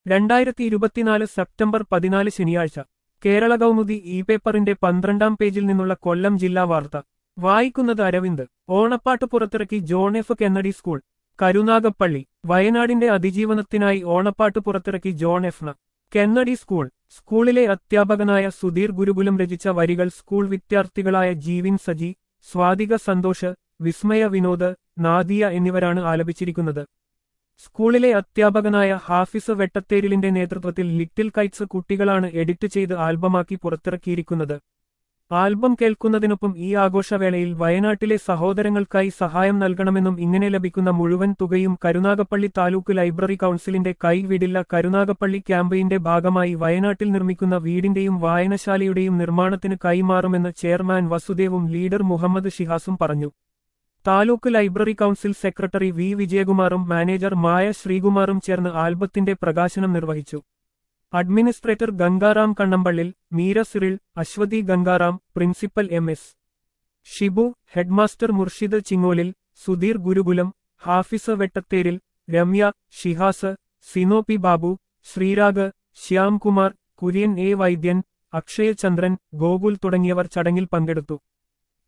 രണ്ടായിരത്തി ഇരുപത്തിനാല് സെപ്റ്റംബർ പതിനാല് ശനിയാഴ്ച കേരള കൗമുദി ഇ പേപ്പറിന്റെ പന്ത്രണ്ടാം പേജിൽ നിന്നുള്ള കൊല്ലം ജില്ലാ വാർത്ത വായിക്കുന്നത് അരവിന്ദ് ഓണപ്പാട്ട് പുറത്തിറക്കി John F Kennedy school Karunagappally വയനാടിന്റെ അതിജീവനത്തിനായി ഓണപ്പാട്ട് പുറത്തിറക്കി ജോൺ എഫ്ന കെന്നഡി സ്കൂൾ സ്കൂളിലെ അധ്യാപകനായ സുധീർ ഗുരുകുലം രചിച്ച വരികൾ സ്കൂൾ വിദ്യാർത്ഥികളായ ജീവിൻ സജി സ്വാതിക സന്തോഷ് വിസ്മയ വിനോദ് നാദിയ എന്നിവരാണ് ആലപിച്ചിരിക്കുന്നത് സ്കൂളിലെ അധ്യാപകനായ ഹാഫിസ് വെട്ടത്തേരിലിന്റെ നേതൃത്വത്തിൽ ലിറ്റിൽ കൈറ്റ്സ് കുട്ടികളാണ് എഡിറ്റ് ചെയ്ത് ആൽബമാക്കി പുറത്തിറക്കിയിരിക്കുന്നത് ആൽബം കേൾക്കുന്നതിനൊപ്പം ഈ ആഘോഷവേളയിൽ വയനാട്ടിലെ സഹോദരങ്ങൾക്കായി സഹായം നൽകണമെന്നും ഇങ്ങനെ ലഭിക്കുന്ന മുഴുവൻ തുകയും കരുനാഗപ്പള്ളി താലൂക്ക് ലൈബ്രറി കൗൺസിലിന്റെ കൈവിടില്ല കരുനാഗപ്പള്ളി ക്യാമ്പയിന്റെ ഭാഗമായി വയനാട്ടിൽ നിർമ്മിക്കുന്ന വീടിന്റെയും വായനശാലയുടെയും നിർമ്മാണത്തിന് കൈമാറുമെന്ന് ചെയർമാൻ വസുദേവും ലീഡർ മുഹമ്മദ് ഷിഹാസും പറഞ്ഞു taluk library council secretary V വിജയകുമാറും മാനേജർ മായ ശ്രീകുമാറും ചേർന്ന് ആൽബത്തിന്റെ പ്രകാശനം നിർവഹിച്ചു administrator Gangaram Kannampallil Meera Cyril Aswathi Gangaram principal M S Shibu headmaster Murshid Chingolil Sudheer Gurukulam Hafis Vettatheril Ramya Shihas Sino P Babu Sreerag Shyamkumar Kurian A Vaidyan Akshayachandran Gokul തുടങ്ങിയവർ ചടങ്ങിൽ പങ്കെടുത്തു